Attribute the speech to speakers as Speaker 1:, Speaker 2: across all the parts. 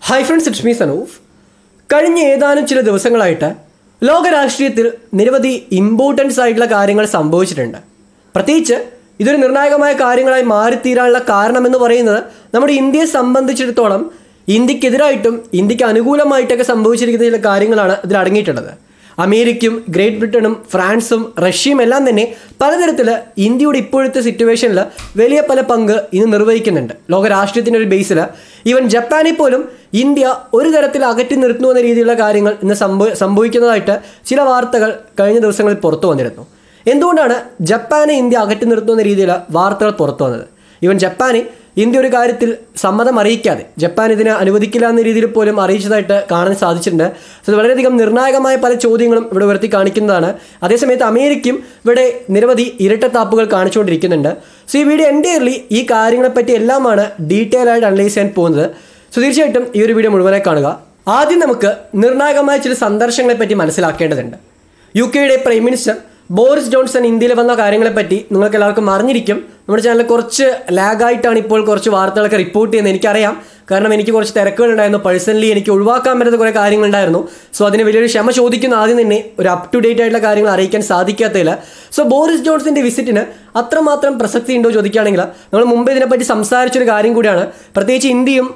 Speaker 1: high friends it's me Sanoof കഴിഞ്ഞ ഏതാനും ചില ദിവസങ്ങളായിട്ട് ലോക രാഷ്ട്രീയത്തിൽ നിരവധി ഇമ്പോർട്ടൻസ് ആയിട്ടുള്ള കാര്യങ്ങൾ സംഭവിച്ചിട്ടുണ്ട് പ്രത്യേകിച്ച് ഇതൊരു നിർണായകമായ കാര്യങ്ങളായി മാറിത്തീരാനുള്ള കാരണമെന്ന് പറയുന്നത് നമ്മുടെ ഇന്ത്യയെ സംബന്ധിച്ചിടത്തോളം ഇന്ത്യക്കെതിരായിട്ടും ഇന്ത്യക്ക് അനുകൂലമായിട്ടൊക്കെ സംഭവിച്ചിരിക്കുന്ന ചില കാര്യങ്ങളാണ് ഇതിൽ അടങ്ങിയിട്ടുള്ളത് അമേരിക്കയും ഗ്രേറ്റ് ബ്രിട്ടനും ഫ്രാൻസും റഷ്യയും എല്ലാം തന്നെ പലതരത്തിൽ ഇന്ത്യയുടെ ഇപ്പോഴത്തെ സിറ്റുവേഷനിൽ വലിയ പല പങ്ക് ഇന്ന് നിർവഹിക്കുന്നുണ്ട് ലോക രാഷ്ട്രീയത്തിൻ്റെ ഒരു ബേസിൽ ഈവൻ ജപ്പാനിൽ പോലും ഇന്ത്യ ഒരു തരത്തിൽ അകറ്റി നിർത്തുന്നു എന്ന രീതിയിലുള്ള കാര്യങ്ങൾ ഇന്ന് സംഭവ സംഭവിക്കുന്നതായിട്ട് ചില വാർത്തകൾ കഴിഞ്ഞ ദിവസങ്ങളിൽ പുറത്തു വന്നിരുന്നു എന്തുകൊണ്ടാണ് ജപ്പാനെ ഇന്ത്യ അകറ്റി നിർത്തുന്ന രീതിയിൽ വാർത്തകൾ പുറത്തു വന്നത് ഈവൻ ജപ്പാനെ ഇന്ത്യ ഒരു കാര്യത്തിൽ സമ്മതം അറിയിക്കാതെ ജപ്പാൻ ഇതിനെ അനുവദിക്കില്ല എന്ന രീതിയിൽ പോലും അറിയിച്ചതായിട്ട് കാണാൻ സാധിച്ചിട്ടുണ്ട് സോ ഇത് വളരെയധികം നിർണായകമായ പല ചോദ്യങ്ങളും ഇവിടെ ഉയർത്തി കാണിക്കുന്നതാണ് അതേസമയത്ത് അമേരിക്കയും ഇവിടെ നിരവധി ഇരട്ടത്താപ്പുകൾ കാണിച്ചുകൊണ്ടിരിക്കുന്നുണ്ട് സോ ഈ വീഡിയോ എൻ്റെയർലി ഈ കാര്യങ്ങളെപ്പറ്റി എല്ലാമാണ് ഡീറ്റെയിൽ ആയിട്ട് അനലൈസ് ചെയ്യാൻ പോകുന്നത് സോ തീർച്ചയായിട്ടും ഈ ഒരു വീഡിയോ മുഴുവനായി കാണുക ആദ്യം നമുക്ക് നിർണായകമായ ചില സന്ദർശനങ്ങളെ പറ്റി മനസ്സിലാക്കേണ്ടതുണ്ട് യു കെയുടെ പ്രൈം മിനിസ്റ്റർ ബോറിസ് ജോൺസൺ ഇന്ത്യയിൽ വന്ന കാര്യങ്ങളെപ്പറ്റി നിങ്ങൾക്ക് എല്ലാവർക്കും അറിഞ്ഞിരിക്കും നമ്മുടെ ചാനലിൽ കുറച്ച് ലാഗായിട്ടാണ് ഇപ്പോൾ കുറച്ച് വാർത്തകളൊക്കെ റിപ്പോർട്ട് ചെയ്യുന്നത് എനിക്കറിയാം കാരണം എനിക്ക് കുറച്ച് തിരക്കുകളുണ്ടായിരുന്നു പേഴ്സണലി എനിക്ക് ഒഴിവാക്കാൻ പറ്റുന്ന കുറേ കാര്യങ്ങളുണ്ടായിരുന്നു സോ അതിന് വലിയൊരു ക്ഷമ ചോദിക്കുന്ന ആദ്യം തന്നെ ഒരു അപ് ടു ഡേറ്റ് ആയിട്ടുള്ള കാര്യങ്ങൾ അറിയിക്കാൻ സാധിക്കാത്തതില്ല സോ ബോറിസ് ജോൺസന്റെ വിസിറ്റിന് അത്രമാത്രം പ്രസക്തി ഉണ്ടോ ചോദിക്കുകയാണെങ്കിൽ നമ്മൾ മുമ്പ് ഇതിനെപ്പറ്റി സംസാരിച്ചൊരു കാര്യം കൂടിയാണ് പ്രത്യേകിച്ച് ഇന്ത്യയും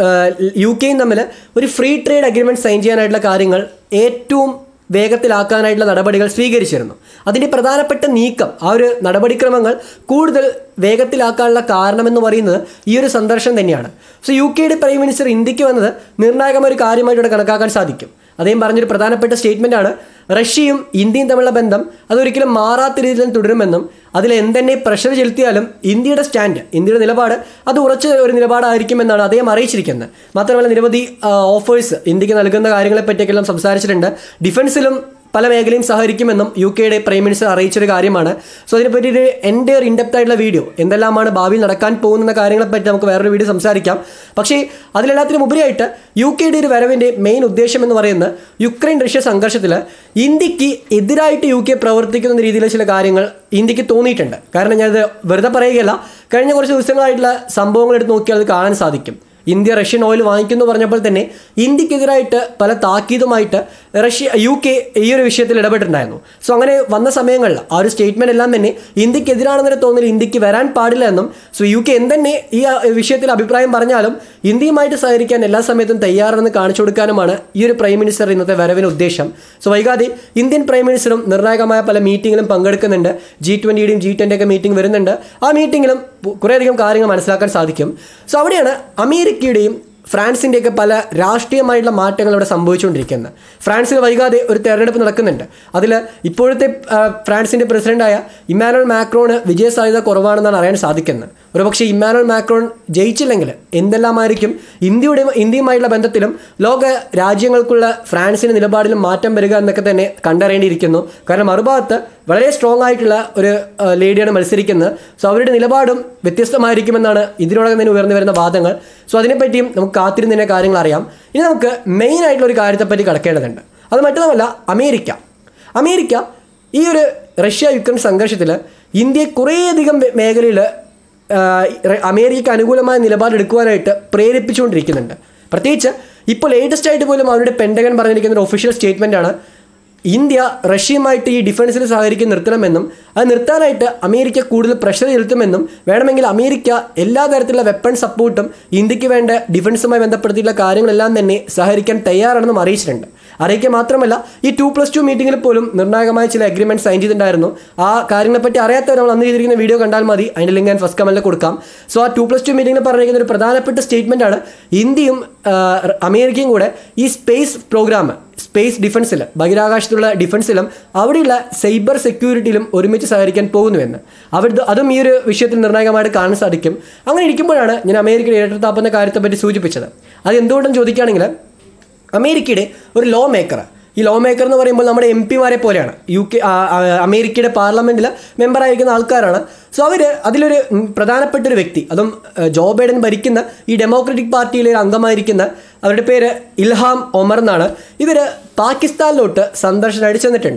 Speaker 1: യു കെയും തമ്മിൽ ഒരു ഫ്രീ ട്രേഡ് അഗ്രിമെൻറ്റ് സൈൻ ചെയ്യാനായിട്ടുള്ള കാര്യങ്ങൾ ഏറ്റവും വേഗത്തിലാക്കാനായിട്ടുള്ള നടപടികൾ സ്വീകരിച്ചിരുന്നു അതിൻ്റെ പ്രധാനപ്പെട്ട നീക്കം ആ ഒരു നടപടിക്രമങ്ങൾ കൂടുതൽ വേഗത്തിലാക്കാനുള്ള കാരണമെന്ന് പറയുന്നത് ഈ ഒരു സന്ദർശനം തന്നെയാണ് സോ യു കെയുടെ പ്രൈം മിനിസ്റ്റർ ഇന്ത്യക്ക് വന്നത് നിർണായകമായ ഒരു കാര്യമായിട്ട് ഇവിടെ കണക്കാക്കാൻ സാധിക്കും അദ്ദേഹം പറഞ്ഞൊരു പ്രധാനപ്പെട്ട സ്റ്റേറ്റ്മെൻ്റ് ആണ് റഷ്യയും ഇന്ത്യയും തമ്മിലുള്ള ബന്ധം അതൊരിക്കലും മാറാത്ത രീതിയിൽ തുടരുമെന്നും അതിൽ എന്തെന്നെ പ്രഷർ ചെലുത്തിയാലും ഇന്ത്യയുടെ സ്റ്റാൻഡ് ഇന്ത്യയുടെ നിലപാട് അത് ഉറച്ച ഒരു നിലപാടായിരിക്കുമെന്നാണ് അദ്ദേഹം അറിയിച്ചിരിക്കുന്നത് മാത്രമല്ല നിരവധി ഓഫേഴ്സ് ഇന്ത്യക്ക് നൽകുന്ന കാര്യങ്ങളെ പറ്റിയൊക്കെല്ലാം സംസാരിച്ചിട്ടുണ്ട് ഡിഫൻസിലും പല മേഖലയും സഹകരിക്കുമെന്നും യു കെയുടെ പ്രൈം മിനിസ്റ്റർ അറിയിച്ചൊരു കാര്യമാണ് സോ അതിനെപ്പറ്റി ഒരു എൻ്റെ ഒരു ഇൻഡെപ്റ്റ് ആയിട്ടുള്ള വീഡിയോ എന്തെല്ലാമാണ് ഭാവിയിൽ നടക്കാൻ പോകുന്ന കാര്യങ്ങളെപ്പറ്റി നമുക്ക് വേറൊരു വീഡിയോ സംസാരിക്കാം പക്ഷേ അതിലെല്ലാത്തിനും ഉപരിയായിട്ട് യു കെയുടെ ഒരു വരവിൻ്റെ മെയിൻ ഉദ്ദേശം എന്ന് പറയുന്നത് യുക്രൈൻ റഷ്യ സംഘർഷത്തിൽ ഇന്ത്യക്ക് എതിരായിട്ട് യു കെ പ്രവർത്തിക്കുന്ന രീതിയിലെ ചില കാര്യങ്ങൾ ഇന്ത്യക്ക് തോന്നിയിട്ടുണ്ട് കാരണം ഞാനത് വെറുതെ പറയുകയല്ല കഴിഞ്ഞ കുറച്ച് ദിവസങ്ങളായിട്ടുള്ള സംഭവങ്ങൾ എടുത്ത് നോക്കിയാൽ അത് കാണാൻ സാധിക്കും ഇന്ത്യ റഷ്യൻ ഓയിൽ വാങ്ങിക്കുന്നു പറഞ്ഞപ്പോൾ തന്നെ ഇന്ത്യക്കെതിരായിട്ട് പല താക്കീതുമായിട്ട് റഷ്യ യു കെ ഈ ഒരു വിഷയത്തിൽ ഇടപെട്ടിട്ടുണ്ടായിരുന്നു സോ അങ്ങനെ വന്ന സമയങ്ങളിൽ ആ ഒരു സ്റ്റേറ്റ്മെന്റ് എല്ലാം തന്നെ ഇന്ത്യക്കെതിരാണെന്നൊരു തോന്നൽ ഇന്ത്യക്ക് വരാൻ പാടില്ല എന്നും സോ യു കെ എന്തെന്നെ ഈ വിഷയത്തിൽ അഭിപ്രായം പറഞ്ഞാലും ഇന്ത്യയുമായിട്ട് സഹകരിക്കാൻ എല്ലാ സമയത്തും തയ്യാറാണെന്ന് കാണിച്ചു കൊടുക്കാനുമാണ് ഈ ഒരു പ്രൈം മിനിസ്റ്റർ ഇന്നത്തെ വരവിന് ഉദ്ദേശം സോ വൈകാതെ ഇന്ത്യൻ പ്രൈം മിനിസ്റ്ററും നിർണായകമായ പല മീറ്റിങ്ങിലും പങ്കെടുക്കുന്നുണ്ട് ജി ട്വൻ്റിയുടെയും ജി ടെൻ്റെയൊക്കെ മീറ്റിംഗ് വരുന്നുണ്ട് ആ മീറ്റിങ്ങിലും കുറേയധികം കാര്യങ്ങൾ മനസ്സിലാക്കാൻ സാധിക്കും സോ അവിടെയാണ് അമേരിക്കയുടെയും ഫ്രാൻസിൻ്റെയൊക്കെ പല രാഷ്ട്രീയമായിട്ടുള്ള മാറ്റങ്ങൾ ഇവിടെ സംഭവിച്ചുകൊണ്ടിരിക്കുന്നത് ഫ്രാൻസിൽ വൈകാതെ ഒരു തെരഞ്ഞെടുപ്പ് നടക്കുന്നുണ്ട് അതിൽ ഇപ്പോഴത്തെ ഫ്രാൻസിൻ്റെ പ്രസിഡന്റായ ഇമ്മാനുവൽ മാക്രോണ് വിജയ സാധ്യത കുറവാണെന്നാണ് അറിയാൻ സാധിക്കുന്നത് ഒരുപക്ഷെ ഇമ്മാനുവൽ മാക്രോൺ ജയിച്ചില്ലെങ്കിൽ എന്തെല്ലാമായിരിക്കും ഇന്ത്യയുടെ ഇന്ത്യയുമായിട്ടുള്ള ബന്ധത്തിലും ലോക രാജ്യങ്ങൾക്കുള്ള ഫ്രാൻസിൻ്റെ നിലപാടിലും മാറ്റം വരിക എന്നൊക്കെ തന്നെ കണ്ടറിയേണ്ടിയിരിക്കുന്നു കാരണം മറുഭാഗത്ത് വളരെ സ്ട്രോങ് ആയിട്ടുള്ള ഒരു ലേഡിയാണ് മത്സരിക്കുന്നത് സോ അവരുടെ നിലപാടും വ്യത്യസ്തമായിരിക്കുമെന്നാണ് ഇതിനോടകം തന്നെ ഉയർന്നു വരുന്ന വാദങ്ങൾ സോ അതിനെപ്പറ്റിയും നമുക്ക് കാത്തിരുന്നതിൻ്റെ കാര്യങ്ങൾ അറിയാം ഇനി നമുക്ക് മെയിൻ ആയിട്ടുള്ള ഒരു കാര്യത്തെപ്പറ്റി കിടക്കേണ്ടതുണ്ട് അത് മറ്റൊന്നുമല്ല അമേരിക്ക അമേരിക്ക ഈ ഒരു റഷ്യ യുക്രൈൻ സംഘർഷത്തിൽ ഇന്ത്യയെ കുറേയധികം മേഖലയിൽ അമേരിക്ക അനുകൂലമായ നിലപാടെടുക്കുവാനായിട്ട് പ്രേരിപ്പിച്ചുകൊണ്ടിരിക്കുന്നുണ്ട് പ്രത്യേകിച്ച് ഇപ്പോൾ ലേറ്റസ്റ്റ് ആയിട്ട് പോലും അവരുടെ പെൻഡഗൻ പറഞ്ഞിരിക്കുന്ന ഒരു ഒഫീഷ്യൽ സ്റ്റേറ്റ്മെൻ്റ് ആണ് ഇന്ത്യ റഷ്യയുമായിട്ട് ഈ ഡിഫൻസിൽ സഹകരിക്കാൻ നിർത്തണമെന്നും അത് നിർത്താനായിട്ട് അമേരിക്ക കൂടുതൽ പ്രഷർ ചെലുത്തുമെന്നും വേണമെങ്കിൽ അമേരിക്ക എല്ലാ തരത്തിലുള്ള വെപ്പൺ സപ്പോർട്ടും ഇന്ത്യക്ക് വേണ്ട ഡിഫൻസുമായി ബന്ധപ്പെടുത്തിയിട്ടുള്ള കാര്യങ്ങളെല്ലാം തന്നെ സഹകരിക്കാൻ തയ്യാറാണെന്നും അറിയിച്ചിട്ടുണ്ട് അറിയിക്കുക മാത്രമല്ല ഈ ടു പ്ലസ് ടു മീറ്റിംഗിൽ പോലും നിർണായകമായ ചില അഗ്രിമെൻറ്റ് സൈൻ ചെയ്തിട്ടുണ്ടായിരുന്നു ആ കാര്യങ്ങളെപ്പറ്റി അറിയാത്തവർ നമ്മൾ അന്ന് ചെയ്തിരിക്കുന്ന വീഡിയോ കണ്ടാൽ മതി അതിൻ്റെ ലിങ്ക് ഞാൻ ഫസ്റ്റ് കമൻറ്റിൽ കൊടുക്കാം സോ ആ ടു പ്ലസ് ടു മീറ്റിംഗിൽ പറഞ്ഞിരിക്കുന്ന ഒരു പ്രധാനപ്പെട്ട സ്റ്റേറ്റ്മെൻ്റ് ആണ് ഇന്ത്യയും അമേരിക്കയും കൂടെ ഈ സ്പേസ് പ്രോഗ്രാം സ്പേസ് ഡിഫൻസിൽ ബഹിരാകാശത്തുള്ള ഡിഫൻസിലും അവിടെയുള്ള സൈബർ സെക്യൂരിറ്റിയിലും ഒരുമിച്ച് സഹകരിക്കാൻ പോകുന്നുവെന്ന് അവർ അതും ഈ ഒരു വിഷയത്തിൽ നിർണായകമായിട്ട് കാണാൻ സാധിക്കും അങ്ങനെ ഇരിക്കുമ്പോഴാണ് ഞാൻ അമേരിക്കയുടെ ഇരട്ടത്താപ്പെന്ന കാര്യത്തെപ്പറ്റി സൂചിപ്പിച്ചത് അത് എന്തുകൊണ്ടെന്ന് ചോദിക്കുകയാണെങ്കിൽ അമേരിക്കയുടെ ഒരു ലോ മേക്കർ ഈ ലോ മേക്കർ എന്ന് പറയുമ്പോൾ നമ്മുടെ എം പിമാരെ പോലെയാണ് യു കെ അമേരിക്കയുടെ പാർലമെൻറ്റിൽ മെമ്പറായിരിക്കുന്ന ആൾക്കാരാണ് സോ അവർ അതിലൊരു പ്രധാനപ്പെട്ട ഒരു വ്യക്തി അതും ജോ ബൈഡൻ ഭരിക്കുന്ന ഈ ഡെമോക്രറ്റിക് പാർട്ടിയിലെ ഒരു അംഗമായിരിക്കുന്ന അവരുടെ പേര് ഇൽഹാം ഒമർ എന്നാണ് ഇവർ പാകിസ്ഥാനിലോട്ട് സന്ദർശനമായിട്ട് ചെന്നിട്ടുണ്ട്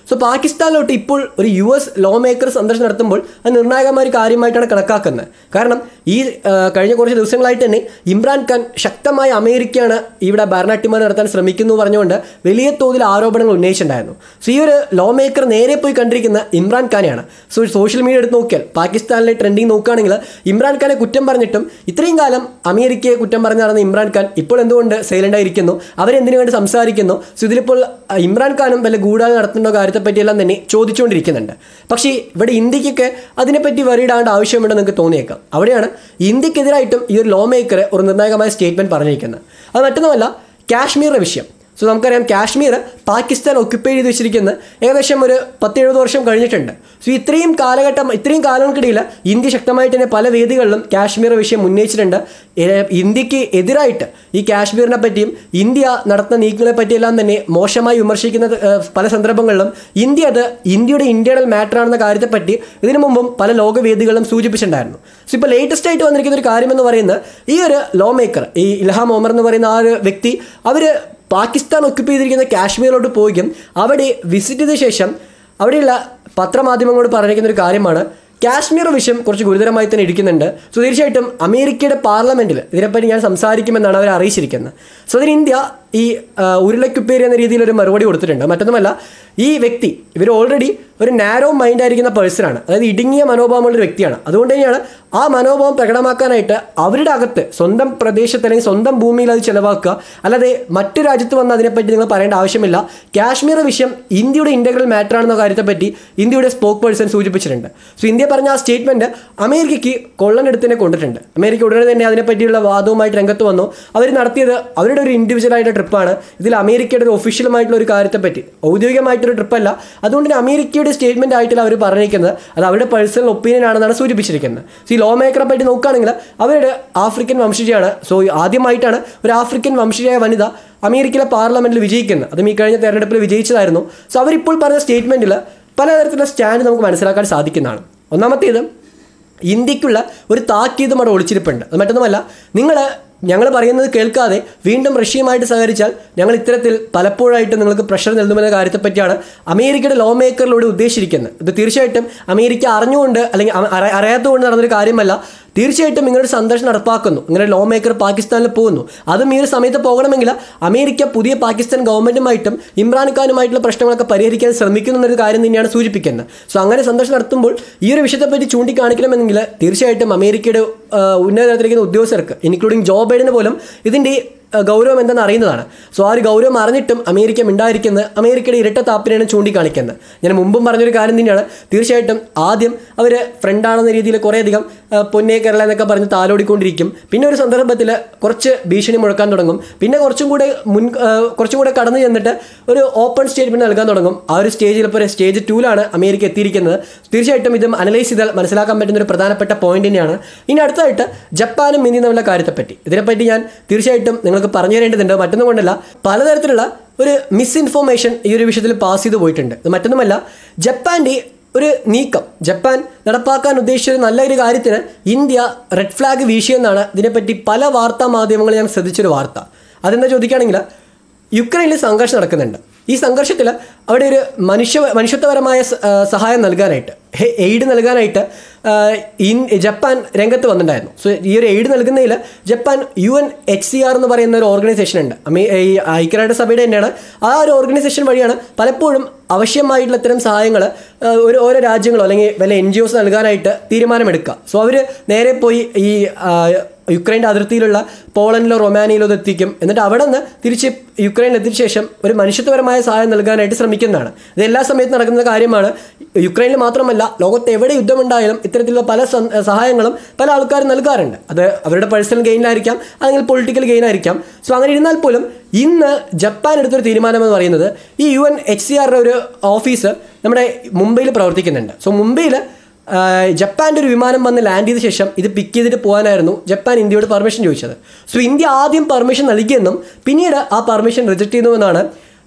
Speaker 1: സോ പാകിസ്ഥാനിലോട്ട് ഇപ്പോൾ ഒരു യു എസ് ലോ മേക്കർ സന്ദർശനം നടത്തുമ്പോൾ അത് നിർണായകമായ ഒരു കാര്യമായിട്ടാണ് കണക്കാക്കുന്നത് കാരണം ഈ ആ, കഴിഞ്ഞ കുറച്ച് ദിവസങ്ങളായിട്ട് തന്നെ ഇമ്രാൻഖാൻ ശക്തമായ അമേരിക്കയാണ് ഇവിടെ ഭരണാട്ടിമാർ നടത്താൻ ശ്രമിക്കുന്നു പറഞ്ഞുകൊണ്ട് വലിയ തോതിൽ ആരോപണങ്ങൾ ഉന്നയിച്ചിട്ടുണ്ടായിരുന്നു സോ ഈ ഒരു ലോ മേക്കർ നേരെ പോയി കണ്ടിരിക്കുന്ന ഇമ്രാൻഖാനെയാണ് സോ സോഷ്യൽ മീഡിയ എടുത്ത് നോക്കിയാൽ പാകിസ്ഥാനിലെ ട്രെൻഡിങ് നോക്കുകയാണെങ്കിൽ ഇമ്രാൻഖാനെ കുറ്റം പറഞ്ഞിട്ടും ഇത്രയും കാലം അമേരിക്കയെ കുറ്റം പറഞ്ഞു നടന്ന ഇമ്രാൻഖാൻ ഇപ്പോൾ എന്തുകൊണ്ട് സൈലന്റ് ആയിരിക്കുന്നു അവരെന്തിനു വേണ്ടി സംസാരിക്കുന്നു സോ ഇതിലിപ്പോൾ ആ, ഇമ്രാൻഖാനും വല്ല ഗൂഢാതെ നടത്തേണ്ട കാര്യത്തെപ്പറ്റിയെല്ലാം തന്നെ ചോദിച്ചുകൊണ്ടിരിക്കുന്നുണ്ട് പക്ഷേ ഇവിടെ ഇന്ത്യക്കൊക്കെ അതിനെപ്പറ്റി വറിയിടാണ്ട് ആവശ്യമുണ്ടെന്ന് നിങ്ങൾക്ക് തോന്നിയേക്കാം അവിടെയാണ് ഇന്ത്യക്കെതിരായിട്ടും ഈ ഒരു ലോ മേക്കർ ഒരു നിർണായകമായ സ്റ്റേറ്റ്മെന്റ് പറഞ്ഞിരിക്കുന്നത് അത് മറ്റൊന്നുമല്ല കാശ്മീരിന്റെ വിഷയം സോ നമുക്കറിയാം കാശ്മീർ പാകിസ്ഥാൻ ഒക്യുപ്പൈ ചെയ്ത് വെച്ചിരിക്കുന്ന ഏകദേശം ഒരു പത്ത് എഴുപത് വർഷം കഴിഞ്ഞിട്ടുണ്ട് സോ ഇത്രയും കാലഘട്ടം ഇത്രയും കാലങ്ങൾക്കിടയിൽ ഇന്ത്യ ശക്തമായിട്ട് തന്നെ പല വേദികളിലും കാശ്മീർ വിഷയം ഉന്നയിച്ചിട്ടുണ്ട് ഏ- ഇന്ത്യക്ക് എതിരായിട്ട് ഈ കാശ്മീരിനെ പറ്റിയും ഇന്ത്യ നടത്തുന്ന നീക്കങ്ങളെ പറ്റിയെല്ലാം തന്നെ മോശമായി വിമർശിക്കുന്ന ഏ, പല സന്ദർഭങ്ങളിലും ഇന്ത്യ അത് ഇന്ത്യയുടെ ഇന്റേണൽ മാറ്റർ ആണെന്ന കാര്യത്തെപ്പറ്റി ഇതിനു മുമ്പും പല ലോകവേദികളും സൂചിപ്പിച്ചിട്ടുണ്ടായിരുന്നു സോ ഇപ്പോൾ ലേറ്റസ്റ്റ് ആയിട്ട് വന്നിരിക്കുന്ന ഒരു കാര്യം എന്ന് പറയുന്നത് ഈ ഒരു ലോ മേക്കർ ഈ ഇൽഹാം ഒമർ എന്ന് പറയുന്ന ആ ഒരു വ്യക്തി അവർ പാകിസ്ഥാൻ ഒക്യുപ്പൈ ചെയ്തിരിക്കുന്ന കാശ്മീരിലോട്ട് പോവുകയും അവിടെ വിസിറ്റ് ചെയ്ത ശേഷം അവിടെയുള്ള പത്രമാധ്യമങ്ങളോട് പറഞ്ഞിരിക്കുന്ന ഒരു കാര്യമാണ് കാശ്മീർ വിഷയം കുറച്ച് ഗുരുതരമായി തന്നെ ഇരിക്കുന്നുണ്ട് സോ തീർച്ചയായിട്ടും അമേരിക്കയുടെ പാർലമെന്റിൽ ഇതിനെപ്പറ്റി ഞാൻ സംസാരിക്കുമെന്നാണ് അവർ അറിയിച്ചിരിക്കുന്നത് സോ അതിന് ഇന്ത്യ ഈ ആ, ഉരുളക്കുപ്പേരി എന്ന രീതിയിൽ ഒരു മറുപടി കൊടുത്തിട്ടുണ്ട് മറ്റൊന്നുമല്ല ഈ വ്യക്തി ഇവർ ഓൾറെഡി ഒരു നാരോ മൈൻഡ് ആയിരിക്കുന്ന പേഴ്സണാണ് അതായത് ഇടുങ്ങിയ മനോഭാവമുള്ള ഒരു വ്യക്തിയാണ് അതുകൊണ്ട് തന്നെയാണ് ആ മനോഭാവം പ്രകടമാക്കാനായിട്ട് അവരുടെ അകത്ത് സ്വന്തം പ്രദേശത്ത് അല്ലെങ്കിൽ സ്വന്തം ഭൂമിയിൽ അത് ചെലവാക്കുക അല്ലാതെ മറ്റു രാജ്യത്ത് വന്ന് അതിനെപ്പറ്റി നിങ്ങൾ പറയേണ്ട ആവശ്യമില്ല കാശ്മീർ വിഷയം ഇന്ത്യയുടെ ഇന്റഗ്രൽ മാറ്റർ ആണെന്ന കാര്യത്തെപ്പറ്റി ഇന്ത്യയുടെ സ്പോക്ക് പേഴ്സൺ സൂചിപ്പിച്ചിട്ടുണ്ട് സോ ഇന്ത്യ പറഞ്ഞ ആ സ്റ്റേറ്റ്മെന്റ് അമേരിക്കയ്ക്ക് കൊള്ളനെടുത്തിനെ കൊണ്ടിട്ടുണ്ട് അമേരിക്ക ഉടനെ തന്നെ അതിനെപ്പറ്റിയുള്ള വാദവുമായിട്ട് രംഗത്ത് വന്നു അവർ നടത്തിയത് അവരുടെ ഒരു ഇൻഡിവിജ്വൽ ആയിട്ട് ട്രിപ്പാണ് ഇതിൽ അമേരിക്കയുടെ ഒരു ഒഫീഷ്യലുമായിട്ടുള്ള ഒരു കാര്യത്തെപ്പറ്റി ഔദ്യോഗികമായിട്ടൊരു ട്രിപ്പല്ല അതുകൊണ്ട് തന്നെ അമേരിക്കയുടെ സ്റ്റേറ്റ്മെന്റ് ആയിട്ടില്ല അവർ പറഞ്ഞിരിക്കുന്നത് അത് അവരുടെ പേഴ്സണൽ ഒപ്പീനിയൻ ആണെന്നാണ് സൂചിപ്പിച്ചിരിക്കുന്നത് സോ ഈ ലോ മേക്കറെ പറ്റി നോക്കുകയാണെങ്കിൽ അവരുടെ ആഫ്രിക്കൻ വംശജയാണ് സോ ആദ്യമായിട്ടാണ് ഒരു ആഫ്രിക്കൻ വംശജയായ വനിത അമേരിക്കയിലെ പാർലമെന്റിൽ വിജയിക്കുന്നത് അതും ഈ കഴിഞ്ഞ തെരഞ്ഞെടുപ്പിൽ വിജയിച്ചതായിരുന്നു സോ അവരിപ്പോൾ പറഞ്ഞ സ്റ്റേറ്റ്മെന്റിൽ പലതരത്തിലുള്ള സ്റ്റാൻഡ് നമുക്ക് മനസ്സിലാക്കാൻ സാധിക്കുന്നതാണ് ഒന്നാമത്തേത് ഇന്ത്യക്കുള്ള ഒരു താക്കീതും അവിടെ ഒളിച്ചിരിപ്പുണ്ട് അത് മറ്റൊന്നുമല്ല നിങ്ങൾ ഞങ്ങൾ പറയുന്നത് കേൾക്കാതെ വീണ്ടും റഷ്യയുമായിട്ട് സഹകരിച്ചാൽ ഞങ്ങൾ ഇത്തരത്തിൽ പലപ്പോഴായിട്ട് നിങ്ങൾക്ക് പ്രഷർ നൽകുമെന്ന കാര്യത്തെപ്പറ്റിയാണ് അമേരിക്കയുടെ ലോ മേക്കറിലൂടെ ഉദ്ദേശിച്ചിരിക്കുന്നത് ഇത് തീർച്ചയായിട്ടും അമേരിക്ക അറിഞ്ഞുകൊണ്ട് അല്ലെങ്കിൽ അ- അറി- അറിയാത്തതുകൊണ്ട് നടന്നൊരു കാര്യമല്ല തീർച്ചയായിട്ടും ഇങ്ങനെ ഒരു സന്ദർശനം നടപ്പാക്കുന്നു ഇങ്ങനെ ലോ മേക്കർ പാകിസ്ഥാനിൽ പോകുന്നു അതും ഈ ഒരു സമയത്ത് പോകണമെങ്കിൽ അമേരിക്ക പുതിയ പാകിസ്ഥാൻ ഗവൺമെന്റുമായിട്ടും ഇമ്രാൻഖാനുമായിട്ടുള്ള പ്രശ്നങ്ങളൊക്കെ പരിഹരിക്കാൻ ശ്രമിക്കുന്നു എന്നൊരു കാര്യം തന്നെയാണ് സൂചിപ്പിക്കുന്നത് സോ അങ്ങനെ സന്ദർശനം നടത്തുമ്പോൾ ഈ ഒരു വിഷയത്തെപ്പറ്റി ചൂണ്ടിക്കാണിക്കണമെങ്കിൽ തീർച്ചയായിട്ടും അമേരിക്കയുടെ ആ, ഉന്നത തലത്തിലിരിക്കുന്ന ഉദ്യോഗസ്ഥർക്ക് ഇൻക്ലൂഡിംഗ് ജോ ബൈഡന് പോലും ഇതിൻ്റെ ആ, ഗൗരവം എന്തെന്ന് അറിയുന്നതാണ് സോ ആ ഒരു ഗൗരവം അറിഞ്ഞിട്ടും അമേരിക്ക മിണ്ടായിരിക്കുന്നത് അമേരിക്കയുടെ ഇരട്ട താപ്പിനെയാണ് ചൂണ്ടിക്കാണിക്കുന്നത് ഞാൻ മുമ്പും പറഞ്ഞൊരു കാര്യം തന്നെയാണ് തീർച്ചയായിട്ടും ആദ്യം അവർ ഫ്രണ്ടാണെന്ന രീതിയിൽ കുറേയധികം ആ, പൊന്നേ കേരള എന്നൊക്കെ പറഞ്ഞ് താലോടിക്കൊണ്ടിരിക്കും പിന്നെ ഒരു സന്ദർഭത്തിൽ കുറച്ച് ഭീഷണി മുഴക്കാൻ തുടങ്ങും പിന്നെ കുറച്ചും കൂടെ മുൻ ആ, കുറച്ചും കൂടെ കടന്നു ചെന്നിട്ട് ഒരു ഓപ്പൺ സ്റ്റേറ്റ്മെന്റ് നൽകാൻ തുടങ്ങും ആ ഒരു സ്റ്റേജിൽ ഇപ്പോൾ സ്റ്റേജ് ടൂലാണ് അമേരിക്ക എത്തിയിരിക്കുന്നത് തീർച്ചയായിട്ടും ഇത് അനലൈസ് ചെയ്താൽ മനസ്സിലാക്കാൻ പറ്റുന്ന ഒരു പ്രധാനപ്പെട്ട പോയിന്റ് തന്നെയാണ് ഇനി അടുത്തായിട്ട് ജപ്പാനും ഇന്ത്യയും തമ്മിലുള്ള കാര്യത്തെപ്പറ്റി ഇതിനെപ്പറ്റി ഞാൻ തീർച്ചയായിട്ടും നിങ്ങൾക്ക് പറഞ്ഞു തരേണ്ടതുണ്ട് മറ്റൊന്നും കൊണ്ടല്ല പലതരത്തിലുള്ള ഒരു മിസ്ഇൻഫോർമേഷൻ ഈ ഒരു വിഷയത്തിൽ പാസ് ചെയ്തു പോയിട്ടുണ്ട് ഇത് മറ്റൊന്നുമല്ല ജപ്പാന്റെ ഒരു നീക്കം ജപ്പാൻ നടപ്പാക്കാൻ ഉദ്ദേശിച്ച ഒരു നല്ല ഒരു കാര്യത്തിന് ഇന്ത്യ റെഡ് ഫ്ലാഗ് വീശിയെന്നാണ് ഇതിനെപ്പറ്റി പല വാർത്താ മാധ്യമങ്ങളും ഞാൻ ശ്രദ്ധിച്ചൊരു വാർത്ത അതെന്താ ചോദിക്കുകയാണെങ്കിൽ യുക്രൈനിൽ സംഘർഷം നടക്കുന്നുണ്ട് ഈ സംഘർഷത്തിൽ അവിടെ ഒരു മനുഷ്യ മനുഷ്യത്വപരമായ സ- ആ, സഹായം നൽകാനായിട്ട് ഹെ- എയ്ഡ് നൽകാനായിട്ട് ആ, ഇൻ ജപ്പാൻ രംഗത്ത് വന്നിട്ടുണ്ടായിരുന്നു സോ ഈ ഒരു എയ്ഡ് നൽകുന്നതിൽ Japan U N H C R എന്ന് പറയുന്ന ഒരു ഓർഗനൈസേഷൻ ഉണ്ട് അമേ ഈ ഐക്യരാഷ്ട്ര സഭയുടെ തന്നെയാണ് ആ ഒരു ഓർഗനൈസേഷൻ വഴിയാണ് പലപ്പോഴും ആവശ്യമായിട്ടുള്ള ഇത്തരം സഹായങ്ങൾ ഒരു ഓരോ രാജ്യങ്ങളോ അല്ലെങ്കിൽ വല്ല എൻ ജി ഒസ് നൽകാനായിട്ട് തീരുമാനമെടുക്കുക സോ അവർ നേരെ പോയി ഈ ആ, യുക്രൈൻ്റെ അതിർത്തിയിലുള്ള പോളണ്ടിലോ റൊമാനിയയിലോ ഇത് എത്തിക്കും എന്നിട്ട് അവിടെ നിന്ന് തിരിച്ച് യുക്രൈനിൽ എത്തിയ ശേഷം ഒരു മനുഷ്യത്വപരമായ സഹായം നൽകാനായിട്ട് ശ്രമിക്കുന്നതാണ് ഇത് എല്ലാ സമയത്തും നടക്കുന്ന കാര്യമാണ് യുക്രൈനിൽ മാത്രമല്ല ലോകത്ത് എവിടെ യുദ്ധമുണ്ടായാലും ഇത്തരത്തിലുള്ള പല സം- സഹായങ്ങളും പല ആൾക്കാരും നൽകാറുണ്ട് അത് അവരുടെ പേഴ്സണൽ ഗെയിനിലായിരിക്കാം അല്ലെങ്കിൽ പൊളിറ്റിക്കൽ ഗെയിനായിരിക്കാം സോ അങ്ങനെ ഇരുന്നാൽ പോലും ഇന്ന് ജപ്പാൻ എടുത്തൊരു തീരുമാനം എന്ന് പറയുന്നത് ഈ യു എൻ എച്ച് സി ആറിൻ്റെ ഒരു ഓഫീസ് നമ്മുടെ മുംബൈയിൽ പ്രവർത്തിക്കുന്നുണ്ട് സോ മുംബൈയിൽ ജപ്പാൻ്റെ ഒരു വിമാനം വന്ന് ലാൻഡ് ചെയ്ത ശേഷം ഇത് പിക്ക് ചെയ്തിട്ട് പോകാനായിരുന്നു ജപ്പാൻ ഇന്ത്യയോട് പെർമിഷൻ ചോദിച്ചത് സോ ഇന്ത്യ ആദ്യം പെർമിഷൻ നൽകിയെന്നും പിന്നീട് ആ പെർമിഷൻ റിജക്ട് ചെയ്യുന്നുവെന്നാണ്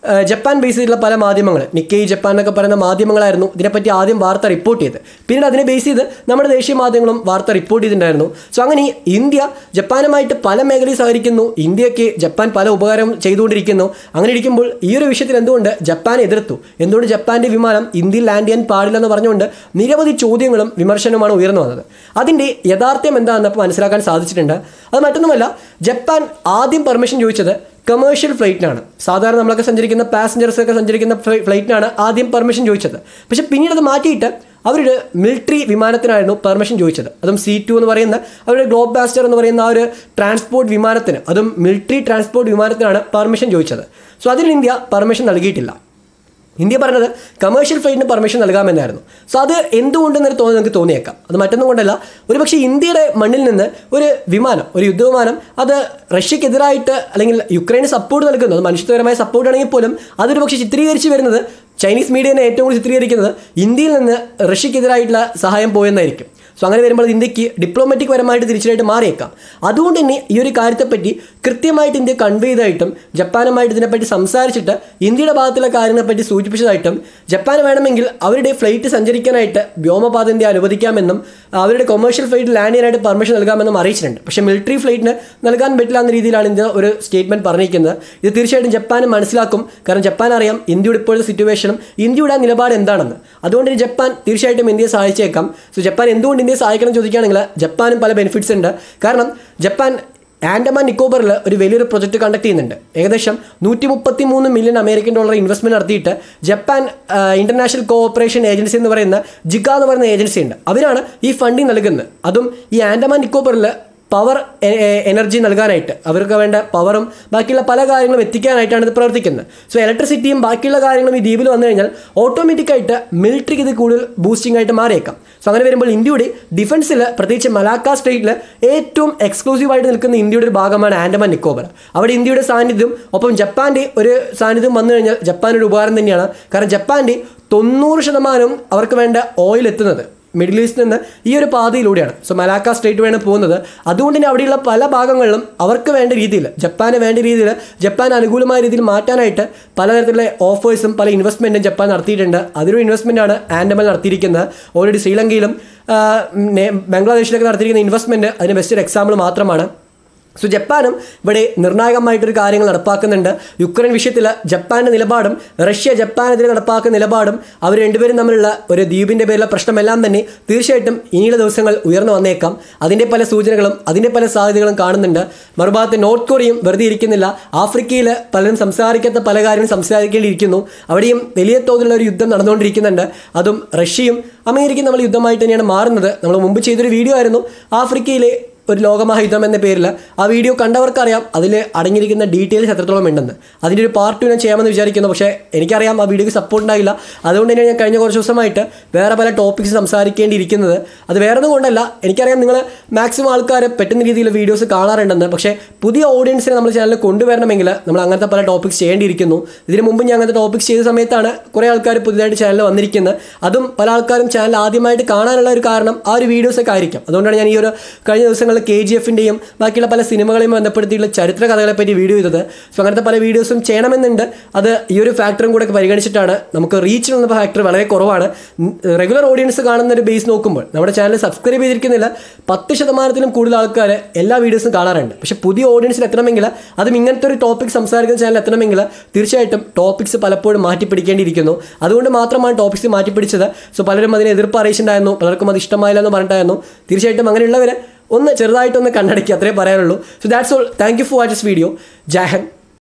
Speaker 1: ആ, ജപ്പാൻ ബേസ് ചെയ്തിട്ടുള്ള പല മാധ്യമങ്ങൾ നിക്കൈ ജപ്പാൻ എന്നൊക്കെ പറയുന്ന മാധ്യമങ്ങളായിരുന്നു ഇതിനെപ്പറ്റി ആദ്യം വാർത്ത റിപ്പോർട്ട് ചെയ്ത് പിന്നീട് അതിനെ ബേസ് ചെയ്ത് നമ്മുടെ ദേശീയ മാധ്യമങ്ങളും വാർത്ത റിപ്പോർട്ട് ചെയ്തിട്ടുണ്ടായിരുന്നു സോ അങ്ങനെ ഇന്ത്യ ജപ്പാനുമായിട്ട് പല മേഖലയിൽ സഹകരിക്കുന്നു ഇന്ത്യക്ക് ജപ്പാൻ പല ഉപകാരം ചെയ്തുകൊണ്ടിരിക്കുന്നു അങ്ങനെ ഇരിക്കുമ്പോൾ ഈ ഒരു വിഷയത്തിൽ എന്തുകൊണ്ട് ജപ്പാൻ എതിർത്തു എന്തുകൊണ്ട് ജപ്പാന്റെ വിമാനം ഇന്ത്യയിൽ ലാൻഡ് ചെയ്യാൻ പാടില്ലെന്ന് പറഞ്ഞുകൊണ്ട് നിരവധി ചോദ്യങ്ങളും വിമർശനവുമാണ് ഉയർന്നു വന്നത് അതിന്റെ യഥാർത്ഥ്യം എന്താണെന്ന് ഇപ്പോൾ മനസ്സിലാക്കാൻ സാധിച്ചിട്ടുണ്ട് അത് മറ്റൊന്നുമല്ല ജപ്പാൻ ആദ്യം പെർമിഷൻ ചോദിച്ചത് കമേഴ്ഷ്യൽ ഫ്ലൈറ്റിനാണ് സാധാരണ നമ്മളൊക്കെ സഞ്ചരിക്കുന്ന പാസഞ്ചേഴ്സ് ഒക്കെ സഞ്ചരിക്കുന്ന ഫ്ലൈ- ഫ്ലൈറ്റിനാണ് ആദ്യം പെർമിഷൻ ചോദിച്ചത് പക്ഷെ പിന്നീട് അത് മാറ്റിയിട്ട് അവരുടെ മിലിറ്ററി വിമാനത്തിനായിരുന്നു പെർമിഷൻ ചോദിച്ചത് അതും സി ടു എന്ന് പറയുന്ന അവരുടെ ഗ്ലോബ് ബാസ്റ്റർ എന്ന് പറയുന്ന ആ ഒരു ട്രാൻസ്പോർട്ട് വിമാനത്തിന് അതും മിലിറ്ററി ട്രാൻസ്പോർട്ട് വിമാനത്തിനാണ് പെർമിഷൻ ചോദിച്ചത് സോ അതിന് ഇന്ത്യ പെർമിഷൻ നൽകിയിട്ടില്ല ഇന്ത്യ പറഞ്ഞത് കമേഴ്ഷ്യൽ ഫ്ലൈറ്റിന് പെർമിഷൻ നൽകാമെന്നായിരുന്നു സോ അത് എന്തുകൊണ്ടെന്നൊരു തോന്നി നമുക്ക് തോന്നിയേക്കാം അത് മറ്റൊന്നും കൊണ്ടല്ല ഒരുപക്ഷെ ഇന്ത്യയുടെ മണ്ണിൽ നിന്ന് ഒരു വിമാനം ഒരു യുദ്ധവിമാനം അത് റഷ്യക്കെതിരായിട്ട് അല്ലെങ്കിൽ യുക്രൈന് സപ്പോർട്ട് നൽകുന്നു അത് മനുഷ്യത്വപരമായ സപ്പോർട്ട് ആണെങ്കിൽ പോലും അതൊരു പക്ഷേ ചിത്രീകരിച്ച് വരുന്നത് ചൈനീസ് മീഡിയനെ ഏറ്റവും കൂടുതൽ ചിത്രീകരിക്കുന്നത് ഇന്ത്യയിൽ നിന്ന് റഷ്യക്കെതിരായിട്ടുള്ള സഹായം പോയെന്നായിരിക്കും സോ അങ്ങനെ വരുമ്പോൾ അത് ഇന്ത്യക്ക് ഡിപ്ലോമാറ്റിക് പരമായിട്ട് തിരിച്ചതായിട്ട് മാറിയേക്കാം അതുകൊണ്ട് തന്നെ ഈ ഒരു കാര്യത്തെപ്പറ്റി കൃത്യമായിട്ട് ഇന്ത്യ കൺവേ ചെയ്തായിട്ടും ജപ്പാനുമായിട്ട് ഇതിനെപ്പറ്റി സംസാരിച്ചിട്ട് ഇന്ത്യയുടെ ഭാഗത്തുള്ള കാര്യങ്ങളെപ്പറ്റി സൂചിപ്പിച്ചതായിട്ടും ജപ്പാൻ വേണമെങ്കിൽ അവരുടെ ഫ്ലൈറ്റ് സഞ്ചരിക്കാനായിട്ട് വ്യോമപാത ഇന്ത്യ അനുവദിക്കാമെന്നും അവരുടെ കൊമേഴ്ഷ്യൽ ഫ്ലൈറ്റ് ലാൻഡ് ചെയ്യാനായിട്ട് പെർമിഷൻ നൽകാമെന്നും അറിയിച്ചിട്ടുണ്ട് പക്ഷേ മിലിറ്ററി ഫ്ലൈറ്റിന് നൽകാൻ പറ്റില്ല എന്ന രീതിയിലാണ് ഇന്ത്യ ഒരു സ്റ്റേറ്റ്മെന്റ് പറഞ്ഞിരിക്കുന്നത് ഇത് തീർച്ചയായിട്ടും ജപ്പാൻ മനസ്സിലാക്കും കാരണം ജപ്പാൻ അറിയാം ഇന്ത്യയുടെ ഇപ്പോഴത്തെ സിറ്റുവേഷനും ഇന്ത്യയുടെ ആ നിലപാട് എന്താണെന്ന് അതുകൊണ്ട് തന്നെ ജപ്പാൻ തീർച്ചയായിട്ടും ഇന്ത്യയെ സഹായിച്ചേക്കാം സോ ജപ്പാൻ എന്തുകൊണ്ട് ഇന്ത്യയെ സഹായിക്കണം എന്ന് ചോദിക്കുകയാണെങ്കിൽ ജപ്പാനും പല ബെനിഫിറ്റ്സ് ഉണ്ട് കാരണം ജപ്പാൻ ആൻഡമാൻ നിക്കോബറിൽ ഒരു വലിയൊരു പ്രൊജക്ട് കണ്ടക്ട് ചെയ്യുന്നുണ്ട് ഏകദേശം നൂറ്റി മുപ്പത്തി മൂന്ന് മില്യൺ അമേരിക്കൻ ഡോളർ ഇൻവെസ്റ്റ്മെന്റ് നടത്തിയിട്ട് ജപ്പാൻ ഇന്റർനാഷണൽ കോഓപ്പറേഷൻ ഏജൻസി എന്ന് പറയുന്ന ജിഗ എന്ന് പറയുന്ന ഏജൻസി ഉണ്ട് അവരാണ് ഈ ഫണ്ടിങ് നൽകുന്നത് അതും ഈ ആൻഡമാൻ നിക്കോബറിൽ പവർ എനർജി നൽകാനായിട്ട് അവർക്ക് വേണ്ട പവറും ബാക്കിയുള്ള പല കാര്യങ്ങളും എത്തിക്കാനായിട്ടാണ് ഇത് പ്രവർത്തിക്കുന്നത് സോ ഇലക്ട്രിസിറ്റിയും ബാക്കിയുള്ള കാര്യങ്ങളും ഈ ദ്വീപിൽ വന്നു കഴിഞ്ഞാൽ ഓട്ടോമാറ്റിക്കായിട്ട് മിലിറ്ററിക്ക് ഇത് കൂടുതൽ ബൂസ്റ്റിംഗ് ആയിട്ട് മാറിയേക്കാം സോ അങ്ങനെ വരുമ്പോൾ ഇന്ത്യയുടെ ഡിഫൻസിൽ പ്രത്യേകിച്ച് മലാക്ക സ്റ്റേറ്റിൽ ഏറ്റവും എക്സ്ക്ലൂസീവ് ആയിട്ട് നിൽക്കുന്ന ഇന്ത്യയുടെ ഒരു ഭാഗമാണ് ആൻഡമാൻ നിക്കോബർ അവിടെ ഇന്ത്യയുടെ സാന്നിധ്യം ഒപ്പം ജപ്പാന്റെ ഒരു സാന്നിധ്യം വന്നു കഴിഞ്ഞാൽ ജപ്പാൻ ഒരു ഉപകാരം തന്നെയാണ് കാരണം ജപ്പാന്റെ തൊണ്ണൂറ് ശതമാനവും അവർക്ക് വേണ്ട ഓയിൽ എത്തുന്നത് മിഡിൽ ഈസ്റ്റിൽ നിന്ന് ഈ ഒരു പാതയിലൂടെയാണ് സോ മലാക്ക സ്റ്റേറ്റ് വേണം പോകുന്നത് അതുകൊണ്ട് തന്നെ അവിടെയുള്ള പല ഭാഗങ്ങളിലും അവർക്ക് വേണ്ട രീതിയിൽ ജപ്പാന് വേണ്ട രീതിയിൽ ജപ്പാൻ അനുകൂലമായ രീതിയിൽ മാറ്റാനായിട്ട് പലതരത്തിലുള്ള ഓഫേഴ്സും പല ഇൻവെസ്റ്റ്മെൻറ്റും ജപ്പാൻ നടത്തിയിട്ടുണ്ട് അതൊരു ഇൻവെസ്റ്റ്മെൻ്റ് ആണ് ആൻഡമൽ നടത്തിയിരിക്കുന്നത് ഓൾറെഡി ശ്രീലങ്കയിലും ആ, നേ- ബംഗ്ലാദേശിലൊക്കെ നടത്തിയിരിക്കുന്ന ഇൻവെസ്റ്റ്മെൻറ്റ് അതിന് ബെസ്റ്റ് ഒരു എക്സാമ്പിൾ മാത്രമാണ് സോ ജപ്പാനും ഇവിടെ നിർണായകമായിട്ടൊരു കാര്യങ്ങൾ നടപ്പാക്കുന്നുണ്ട് യുക്രൈൻ വിഷയത്തിൽ ജപ്പാന്റെ നിലപാടും റഷ്യ ജപ്പാനെതിരെ നടപ്പാക്കുന്ന നിലപാടും അവർ രണ്ടുപേരും തമ്മിലുള്ള ഒരു ദ്വീപിന്റെ പേരിലുള്ള പ്രശ്നമെല്ലാം തന്നെ തീർച്ചയായിട്ടും ഇനിയുള്ള ദിവസങ്ങൾ ഉയർന്നു വന്നേക്കാം അതിന്റെ പല സൂചനകളും അതിന്റെ പല സാധ്യതകളും കാണുന്നുണ്ട് മറുഭാഗത്ത് നോർത്ത് കൊറിയയും വെറുതെ ഇരിക്കുന്നില്ല ആഫ്രിക്കയിൽ പലരും സംസാരിക്കാത്ത പല കാര്യങ്ങളും സംസാരിക്കേണ്ടിയിരിക്കുന്നു അവിടെയും വലിയ തോതിലുള്ള ഒരു യുദ്ധം നടന്നുകൊണ്ടിരിക്കുന്നുണ്ട് അതും റഷ്യയും അമേരിക്കയും നമ്മൾ യുദ്ധമായിട്ട് തന്നെയാണ് മാറുന്നത് നമ്മൾ മുമ്പ് ചെയ്തൊരു വീഡിയോ ആയിരുന്നു ആഫ്രിക്കയിലെ ഒരു ലോകമഹായുദ്ധം എന്ന പേരിൽ ആ വീഡിയോ കണ്ടവർക്കറിയാം അതിൽ അടങ്ങിയിരിക്കുന്ന ഡീറ്റെയിൽസ് എത്രത്തോളം ഉണ്ടെന്ന് അതിൻ്റെ ഒരു പാർട്ട് ഞാൻ ചെയ്യാമെന്ന് വിചാരിക്കുന്നു പക്ഷേ എനിക്കറിയാം ആ വീഡിയോക്ക് സപ്പോർട്ട് ഉണ്ടായില്ല അതുകൊണ്ട് തന്നെ ഞാൻ കഴിഞ്ഞ കുറച്ച് ദിവസമായിട്ട് വേറെ പല ടോപ്പിക്സ് സംസാരിക്കേണ്ടിയിരിക്കുന്നത് അത് വേറെ ഒന്നും കൊണ്ടല്ല എനിക്കറിയാം നിങ്ങൾ മാക്സിമം ആൾക്കാർ പറ്റുന്ന രീതിയിൽ വീഡിയോസ് കാണാറുണ്ടെന്ന് പക്ഷേ പുതിയ ഓഡിയൻസിനെ നമ്മൾ ചാനലിൽ കൊണ്ടുവരണമെങ്കിൽ നമ്മൾ അങ്ങനത്തെ പല ടോപ്പിക്സ് ചെയ്യേണ്ടിയിരിക്കുന്നു ഇതിന് മുമ്പ് ഞാൻ അങ്ങനത്തെ ടോപ്പിക്സ് ചെയ്ത സമയത്താണ് കുറേ ആൾക്കാർ പുതിയതായിട്ട് ചാനലിൽ വന്നിരിക്കുന്നത് അതും പല ആൾക്കാരും ചാനൽ ആദ്യമായിട്ട് കാണാനുള്ള ഒരു കാരണം ആ ഒരു വീഡിയോസൊക്കെ ആയിരിക്കും അതുകൊണ്ടാണ് ഞാൻ ഈ ഒരു കഴിഞ്ഞ ദിവസങ്ങളിൽ കെ ജി എഫിൻ്റെയും ബാക്കിയുള്ള പല സിനിമകളെയും ബന്ധപ്പെടുത്തിയുള്ള ചരിത്ര കഥകളെ പറ്റി വീഡിയോ ചെയ്തത് സോ അങ്ങനത്തെ പല വീഡിയോസും ചെയ്യണമെന്നുണ്ട് അത് ഈ ഒരു ഫാക്ടറും കൂടെ പരിഗണിച്ചിട്ടാണ് നമുക്ക് റീച്ച് എന്ന ഫാക്ടർ വളരെ കുറവാണ് റെഗുലർ ഓഡിയൻസ് കാണുന്ന ഒരു ബേസ് നോക്കുമ്പോൾ നമ്മുടെ ചാനൽ സബ്സ്ക്രൈബ് ചെയ്തിരിക്കുന്നില്ല പത്ത് ശതമാനത്തിലും കൂടുതൽ ആൾക്കാർ എല്ലാ വീഡിയോസും കാണാറുണ്ട് പക്ഷേ പുതിയ ഓഡിയൻസിൽ എത്തണമെങ്കിൽ അതും ഇങ്ങനത്തെ ഒരു ടോപ്പിക് സംസാരിക്കുന്ന ചാനൽ എത്തണമെങ്കിൽ തീർച്ചയായിട്ടും ടോപ്പിക്സ് പലപ്പോഴും മാറ്റി പിടിക്കേണ്ടിയിരിക്കുന്നു അതുകൊണ്ട് മാത്രമാണ് ടോപ്പിക്സ് മാറ്റി പിടിച്ചത് സോ പലരും അതിനെ എതിർപ്പ് അറിയിച്ചിട്ടുണ്ടായിരുന്നു പലർക്കും അത് ഇഷ്ടമായില്ല എന്ന് പറഞ്ഞിട്ടായിരുന്നു തീർച്ചയായിട്ടും അങ്ങനെയുള്ളവരെ ഒന്ന് ചെറുതായിട്ടൊന്ന് കണ്ണടക്കി അത്രേ പറയാനുള്ളൂ so that's all thank you for watch this video ജാഹൻ